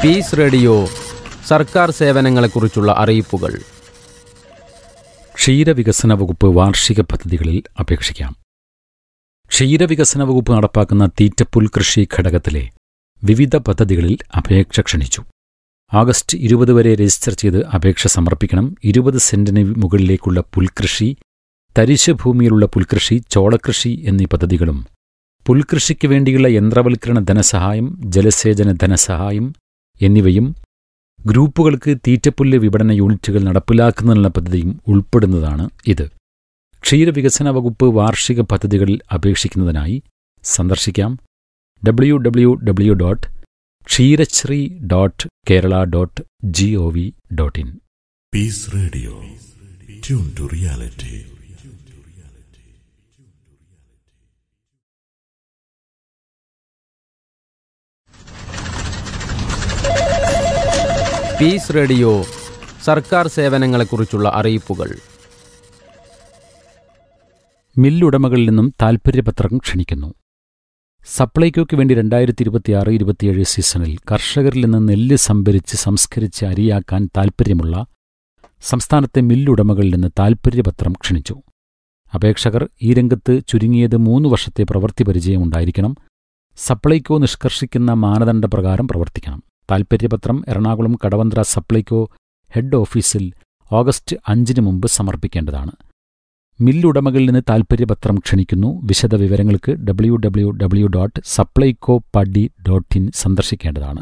Piece Radio സർക്കാർ സേവനങ്ങളെക്കുറിച്ചുള്ള അറിയിപ്പുകൾ ക്ഷീരവികസന വകുപ്പ് വാർഷിക പദ്ധതികളിൽ അപേക്ഷിക്കാം ക്ഷീരവികസന വകുപ്പ് നടപ്പാക്കുന്ന തീറ്റപ്പുൽ കൃഷി ഘടകത്തിലെ വിവിധ പദ്ധതികളിൽ അപേക്ഷ ക്ഷണിച്ചു ആഗസ്റ്റ് ഇരുപത് വരെ രജിസ്റ്റർ ചെയ്ത് അപേക്ഷ സമർപ്പിക്കണം ഇരുപത് സെന്റിന് മുകളിലേക്കുള്ള പുൽകൃഷി തരിശ് ഭൂമിയിലുള്ള പുൽകൃഷി ചോളകൃഷി എന്നീ പദ്ധതികളും പുൽകൃഷിക്ക് വേണ്ടിയുള്ള യന്ത്രവൽക്കരണ ധനസഹായം ജലസേചന ധനസഹായം എന്നിവയും ഗ്രൂപ്പുകൾക്ക് തീറ്റപ്പുല്ല് വിപണന യൂണിറ്റുകൾ നടപ്പിലാക്കുന്നതിനുള്ള പദ്ധതിയും ഉൾപ്പെടുന്നതാണ് ഇത് ക്ഷീരവികസന വകുപ്പ് വാർഷിക പദ്ധതികളിൽ അപേക്ഷിക്കുന്നതിനായി സന്ദർശിക്കാം W W W dot Ksheerasree dot Kerala dot G O V dot IN Peace Radio. Tune to reality. Peace Radio സർക്കാർ സേവനങ്ങളെക്കുറിച്ചുള്ള അറിയിപ്പുകൾ മില്ലുടമകളിൽ നിന്നും താൽപ്പര്യപത്രം ക്ഷണിക്കുന്നു സപ്ലൈകോയ്ക്ക് വേണ്ടി രണ്ടായിരത്തി ഇരുപത്തിയാറ് ഇരുപത്തിയേഴ് സീസണിൽ കർഷകരിൽ നിന്ന് നെല്ല് സംഭരിച്ച് സംസ്കരിച്ച് അരിയാക്കാൻ താൽപ്പര്യമുള്ള സംസ്ഥാനത്തെ മില്ലുടമകളിൽ നിന്ന് താൽപ്പര്യപത്രം ക്ഷണിച്ചു അപേക്ഷകർ ഈ രംഗത്ത് ചുരുങ്ങിയത് മൂന്ന് വർഷത്തെ പ്രവൃത്തി പരിചയമുണ്ടായിരിക്കണം സപ്ലൈകോ നിഷ്കർഷിക്കുന്ന മാനദണ്ഡപ്രകാരം പ്രവർത്തിക്കണം താൽപ്പര്യപത്രം എറണാകുളം കടവന്ത്ര സപ്ലൈകോ ഹെഡ് ഓഫീസിൽ ഓഗസ്റ്റ് അഞ്ചിന് മുമ്പ് സമർപ്പിക്കേണ്ടതാണ് മില്ലുടമകളിൽ നിന്ന് താൽപ്പര്യപത്രം ക്ഷണിക്കുന്നു വിശദ വിവരങ്ങൾക്ക് W W W dot Supplyco paddy dot IN സന്ദർശിക്കേണ്ടതാണ്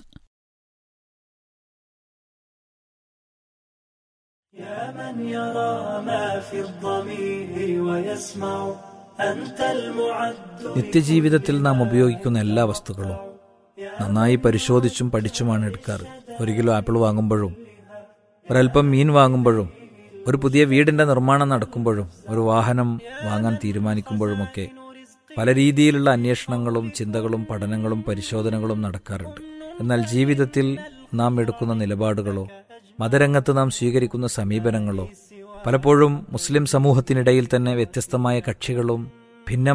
يا من يرى ما في الضمير ويسمع أنت المعد നിത്യജീവിതത്തിൽ നാം ഉപയോഗിക്കുന്ന എല്ലാ വസ്തുക്കളും നന്നായി പരിശോധിച്ചും പഠിച്ചുമാണ് എടുക്കാറ് ഒരു കിലോ ആപ്പിൾ വാങ്ങുമ്പോഴും ഒരൽപ്പം മീൻ വാങ്ങുമ്പോഴും ഒരു പുതിയ വീടിന്റെ നിർമ്മാണം നടക്കുമ്പോഴും ഒരു വാഹനം വാങ്ങാൻ തീരുമാനിക്കുമ്പോഴുമൊക്കെ പല രീതിയിലുള്ള അന്വേഷണങ്ങളും ചിന്തകളും പഠനങ്ങളും പരിശോധനകളും നടക്കാറുണ്ട് എന്നാൽ ജീവിതത്തിൽ നാം എടുക്കുന്ന നിലപാടുകളോ മതരംഗത്ത് നാം സ്വീകരിക്കുന്ന സമീപനങ്ങളോ പലപ്പോഴും മുസ്ലിം സമൂഹത്തിനിടയിൽ തന്നെ വ്യത്യസ്തമായ കക്ഷികളും ഭിന്ന